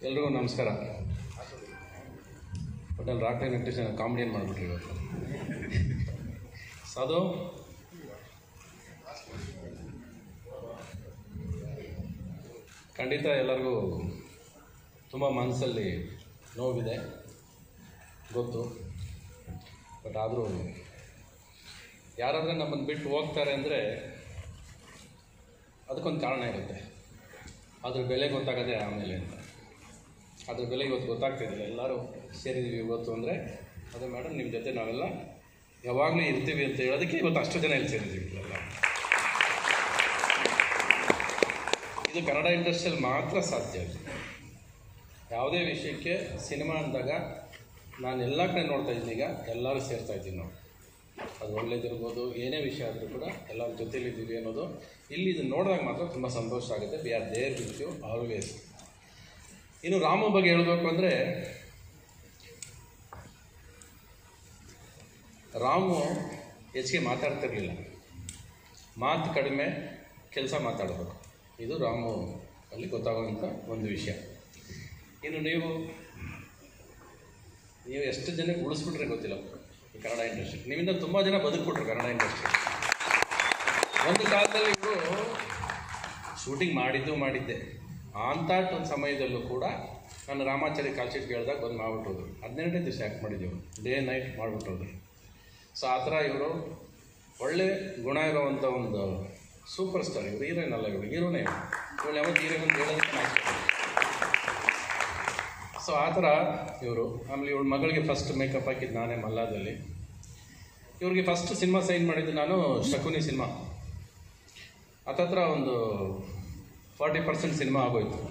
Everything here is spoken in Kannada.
ಎಲ್ರಿಗೂ ನಮಸ್ಕಾರ ಒಟ್ಟಲ್ಲಿ ರಾಕ್ ನಟಿಸ್ ಕಾಮಿಡಿಯನ್ ಮಾಡಿಬಿಟ್ರಿ ಇವತ್ತು ಸಾಧು ಖಂಡಿತ ಎಲ್ಲರಿಗೂ ತುಂಬ ಮನಸ್ಸಲ್ಲಿ ನೋವಿದೆ ಗೊತ್ತು ಬಟ್ ಆದರೂ ಯಾರಾದರೂ ನಮ್ಮನ್ನು ಬಿಟ್ಟು ಹೋಗ್ತಾರೆ ಅಂದರೆ ಅದಕ್ಕೊಂದು ಕಾರಣ ಇರುತ್ತೆ ಅದ್ರ ಬೆಲೆ ಗೊತ್ತಾಗೋದೇ ಆಮೇಲೆ ಅಂತ ಅದ್ರ ಬೆಲೆ ಇವತ್ತು ಗೊತ್ತಾಗ್ತಿದ್ದಿಲ್ಲ ಎಲ್ಲರೂ ಸೇರಿದ್ದೀವಿ ಇವತ್ತು ಅಂದರೆ ಅದು ಮೇಡಮ್ ನಿಮ್ಮ ಜೊತೆ ನಾವೆಲ್ಲ ಯಾವಾಗಲೂ ಇರ್ತೀವಿ ಅಂತ ಹೇಳೋದಕ್ಕೆ ಇವತ್ತು ಅಷ್ಟು ಜನ ಇಲ್ಲಿ ಸೇರಿದ್ದೀವಿ ಇಲ್ಲೆಲ್ಲ ಇದು ಕನ್ನಡ ಇಂಡಸ್ಟ್ರಿಯಲ್ಲಿ ಮಾತ್ರ ಸಾಧ್ಯ ಯಾವುದೇ ವಿಷಯಕ್ಕೆ ಸಿನಿಮಾ ಅಂದಾಗ ನಾನು ಎಲ್ಲ ಕಡೆ ನೋಡ್ತಾ ಇದ್ದೀನಿ ಈಗ ಎಲ್ಲರೂ ಸೇರ್ತಾ ಇದ್ದೀನಿ ನಾವು ಅದು ಒಳ್ಳೇದಿರ್ಬೋದು ಏನೇ ವಿಷಯ ಆದರೂ ಕೂಡ ಎಲ್ಲರ ಜೊತೆಲಿದ್ದೀವಿ ಅನ್ನೋದು ಇಲ್ಲಿ ಇದು ನೋಡಿದಾಗ ಮಾತ್ರ ತುಂಬ ಸಂತೋಷ ಆಗುತ್ತೆ we are there with you always ಇನ್ನು ರಾಮ ಬಗ್ಗೆ ಹೇಳಬೇಕು ಅಂದರೆ ರಾಮು ಹೆಚ್ಚಿಗೆ ಮಾತಾಡ್ತಿರ್ಲಿಲ್ಲ ಮಾತು ಕಡಿಮೆ ಕೆಲಸ ಮಾತಾಡಬೇಕು ಇದು ರಾಮು ಅಲ್ಲಿ ಗೊತ್ತಾಗುವಂಥ ಒಂದು ವಿಷಯ ಇನ್ನು ನೀವು ನೀವು ಎಷ್ಟು ಜನಕ್ಕೆ ಉಳಿಸ್ಬಿಟ್ರೆ ಗೊತ್ತಿಲ್ಲ ಈ ಕನ್ನಡ ಇಂಡಸ್ಟ್ರಿ ನಿಮ್ಮಿಂದ ತುಂಬ ಜನ ಬದುಕ್ಬಿಟ್ರು ಕನ್ನಡ ಇಂಡಸ್ಟ್ರಿ ಒಂದು ಕಾಲದಲ್ಲಿ ಇವರು ಶೂಟಿಂಗ್ ಮಾಡಿದ್ದು ಮಾಡಿದ್ದೆ ಅಂತ ಒಂದು ಸಮಯದಲ್ಲೂ ಕೂಡ ನಾನು ರಾಮಾಚಾರಿ ಕಾಲ್ಶೀಟ್ ಕೇಳಿದಾಗ ಬಂದು ಮಾಡ್ಬಿಟ್ಟೋದ್ರು ಹದಿನೆಂಟನೇ ದಿವಸ ಆ್ಯಕ್ಟ್ ಮಾಡಿದ್ದೀವಿ ಡೇ ನೈಟ್ ಮಾಡಿಬಿಟ್ಟೋದ್ರು ಸೊ ಆ ಥರ ಇವರು ಒಳ್ಳೆ ಗುಣ ಇರುವಂಥ ಒಂದು ಸೂಪರ್ ಸ್ಟಾರ್ ಇವರು ಹೀರೋಯಿನ್ ಅಲ್ಲ ಇವರು ಹೀರೋನೇ ಇವರು ಇವಳು ಯಾವತ್ತು ಹೀರೋಯಿನ್ ಅಂತ ಹೇಳೋದಕ್ಕೆ ನಾಚಿಕೆ. ಸೊ ಆ ಥರ ಇವರು ಆಮೇಲೆ ಇವಳ ಮಗಳಿಗೆ ಫಸ್ಟ್ ಮೇಕಪ್ ಹಾಕಿದ್ದು ನಾನೇ ಮಲ್ಲಾದಲ್ಲಿ ಇವ್ರಿಗೆ ಫಸ್ಟ್ ಸಿನಿಮಾ ಸೈನ್ ಮಾಡಿದ್ದು ನಾನು ಶಕುನಿ ಸಿನಿಮಾ ಹತ್ತತ್ರ ಒಂದು ಫಾರ್ಟಿ ಪರ್ಸೆಂಟ್ ಸಿನಿಮಾ ಆಗೋಯ್ತು